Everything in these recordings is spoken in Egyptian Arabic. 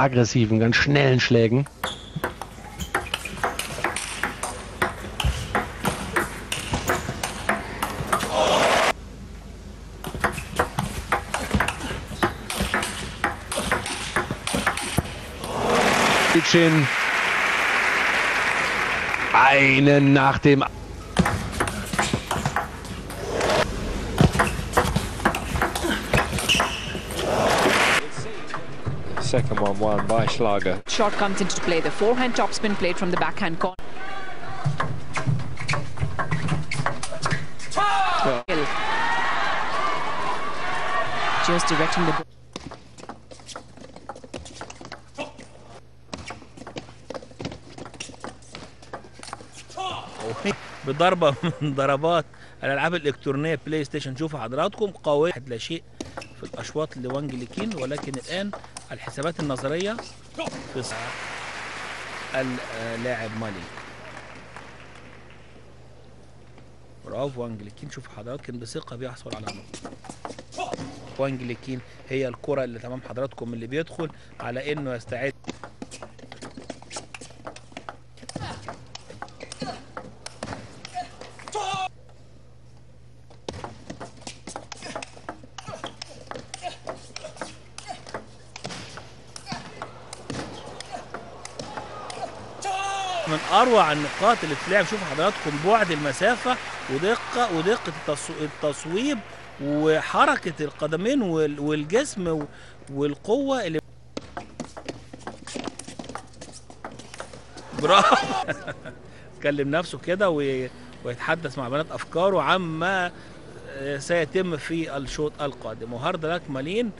aggressiven, ganz schnellen Schlägen. Chin. Einen nach dem Second one won by Schlager. Shot comes into play. The forehand topspin played from the backhand corner. Hill. Just directing the. بضربه من ضربات الالعاب الالكترونيه بلاي ستيشن شوفوا حضراتكم قويه لا شيء في الاشواط لوانج ليكين ولكن الان الحسابات النظريه في ص- اللاعب مالي برافو وانج ليكين شوفوا حضراتكم بثقه بيحصل على نقطه وانج ليكين هي الكره اللي تمام حضراتكم اللي بيدخل على انه يستعد من اروع النقاط اللي بتلعب شوفوا حضراتكم بعد المسافه ودقه ودقه التصو- التصويب وحركه القدمين وال- والجسم و- والقوه اللي برافو يكلم نفسه كده وي- ويتحدث مع بنات افكاره عما آه، سيتم في الشوط القادم وهارد لك مالين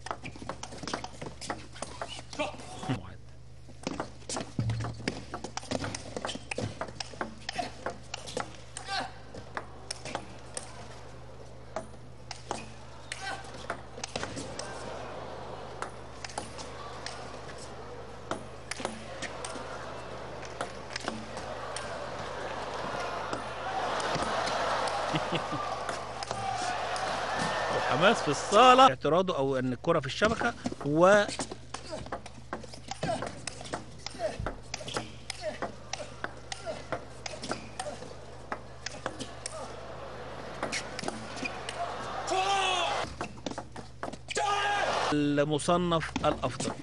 وحماس في الصاله اعتراضه او ان الكره في الشبكه و المصنف الافضل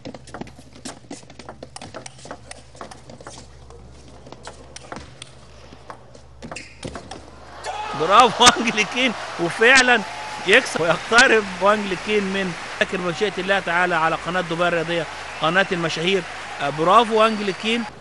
برافو انجليكين وفعلا يكسب ويقترب وانجليكين من لكن بمشيئة الله تعالى على قناة دبي الرياضية قناة المشاهير آه، برافو انجليكين